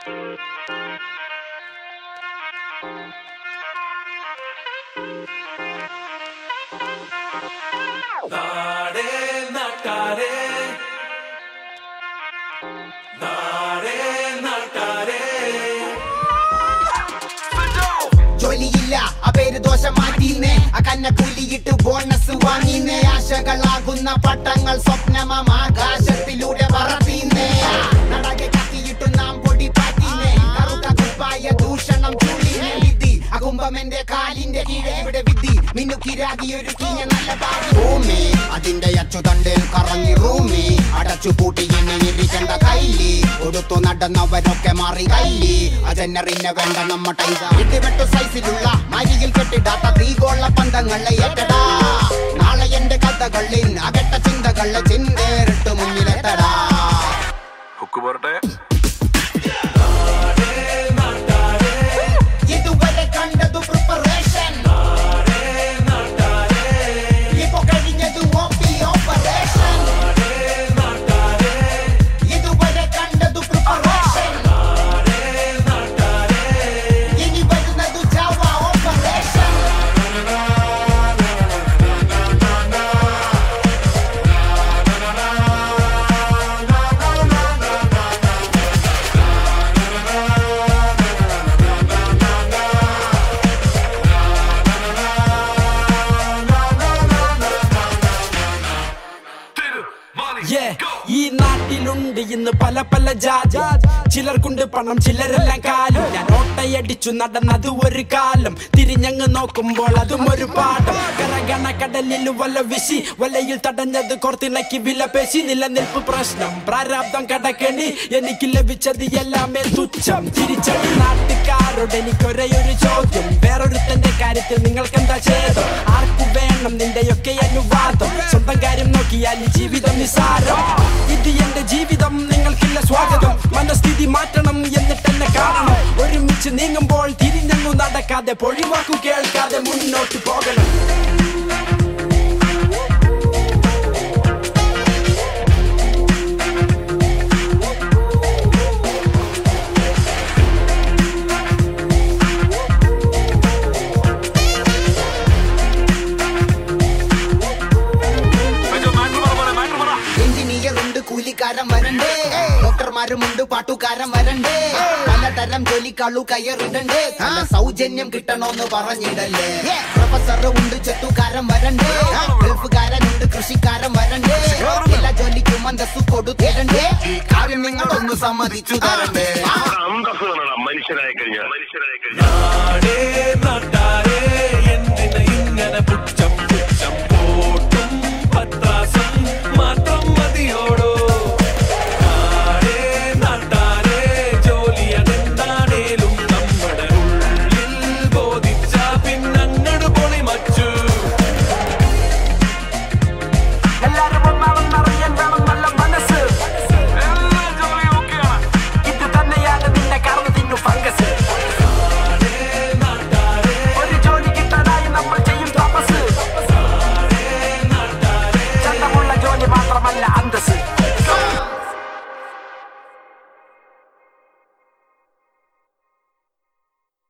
നാടേ നാട്ടാരേ നാടേ നാട്ടാരേ ജോലിയില്ല ആ പേര് ദോശ മാറ്റിന്നേ ആ കന്ന കൂലിയിട്ട് ബോണസ് വാങ്ങിന്നേ ആശകളാകുന്ന പട്ടങ്ങൾ സ്വപ്നമം ആകാശത്തിലൂടെ പറത്തിന്നേ നടകെ കത്തിയിട്ടു നാം പൊടി പാറ്റിന്നേ കറുത്ത കുപ്പായ ദൂഷണം ചൂടിനേ വിധി അകുംഭം എന്റെ കാലിന്റെ കീഴെ ഇവിടെ വിധി മിന്നുക്കിരാകി ഒരു കീഞ്ഞ നല്ല ഭാവി ഭൂമി അതിന്റെ അച്ചുതണ്ടിൽ കറങ്ങി റൂമി അടച്ചു പൂട്ടി എന്നെ ഇരിക്കേണ്ട കൈലി കൊടുത്തു നടന്നവരൊക്കെ മാറി കൈലി അജനറിനെ വേണ്ട നമ്മ ടൈസ ഇട്ടുവെട്ടു സൈസിലുള്ള മരിയിൽ കെട്ടിടാത്ത തീകോള പന്തങ്ങളെ ഏറ്റടാ നാളെ എന്റെ കഥകളിൽ അകട്ട ചിന്തകളെ ചിന്തേറിട്ട് മുന്നിലെത്തടാ ഹുക്ക് പോരട്ടെ ഇതുവരെ കണ്ടതു പ്രിപ്പറേഷൻ ഇപ്പൊ കഴിഞ്ഞത് ഓപ്പി ഓപ്പറേഷൻ ഇതുവരെ കണ്ടതു പ്രിപ്പറേഷൻ ഇനി വരുന്നത് ജാവ ഓപ്പറേഷൻ Yeah, ഈ നാട്ടിലുണ്ട് ഇന്ന് പല പല ജാതി ചിലർക്കുണ്ട് പണം ചിലരെല്ലാം കാലും ഞാൻ ഓട്ടയടിച്ചു നടന്നത് ഒരു കാലം തിരിഞ്ഞങ്ങ് നോക്കുമ്പോൾ അതും ഒരു പാഠം കരകണ കടലിൽ വല വിശി വലയിൽ തടഞ്ഞത് കോർത്തിണക്കി വില പേശി നിലനിൽപ്പ് പ്രശ്നം പ്രാരാബ്ദം കടക്കണി എനിക്ക് ലഭിച്ചത് എല്ലാമേ തുച്ഛം തിരിച്ചടി നാട്ടുകാരോട് എനിക്കൊരേ ഒരു ചോദ്യം വേറൊരുത്തന്റെ കാര്യത്തിൽ നിങ്ങൾക്ക് എന്താ ഛേദം ആർക്കു വേണം നിന്റെയൊക്കെ അനുവാദം സ്വന്തം കാര്യം നോക്കിയാൽ ഈ ജീവിതം നിസാരം ഇത് എന്റെ ജീവിതം നിങ്ങൾക്കില്ല സ്വാഗതം മനസ്ഥിതി മാറ്റണം എന്നിട്ട് എന്നെ കാണണം ഒരുമിച്ച് നീങ്ങുമ്പോൾ തിരിഞ്ഞങ്ങു നടക്കാതെ പൊഴിവാക്കു കേൾക്കാതെ മുന്നോട്ട് പോകണം മാറ്റർ പറ പോലെ മാറ്റർ പറ എഞ്ചിനീയർ ഉണ്ട് കൂലിക്കാരൻ വരണ്ടേ ഡോക്ടർമാരുമുണ്ട് പാട്ടുകാരൻ വരണ്ടേ പലതരം ജോലിക്കാളു കയറിടണ്ടേ നല്ല സൗജന്യം കിട്ടണോന്ന് പറഞ്ഞിടല്ലേ പ്രൊഫസർ ഉണ്ട് ചെത്തുകാരൻ വരണ്ടേ ഗൾഫുകാരനുണ്ട് കൃഷിക്കാരൻ വരണ്ടേ എല്ലാ ജോലിക്കും അന്തസ്സു കൊടുത്തിരണ്ടേ ഈ കാര്യം നിങ്ങളൊന്ന് സമ്മതിച്ചു തരണ്ടേ അന്തസ് വേണം മനുഷ്യരായി കഴിഞ്ഞാൽ മനുഷ്യരായി കഴിഞ്ഞാൽ നാടേ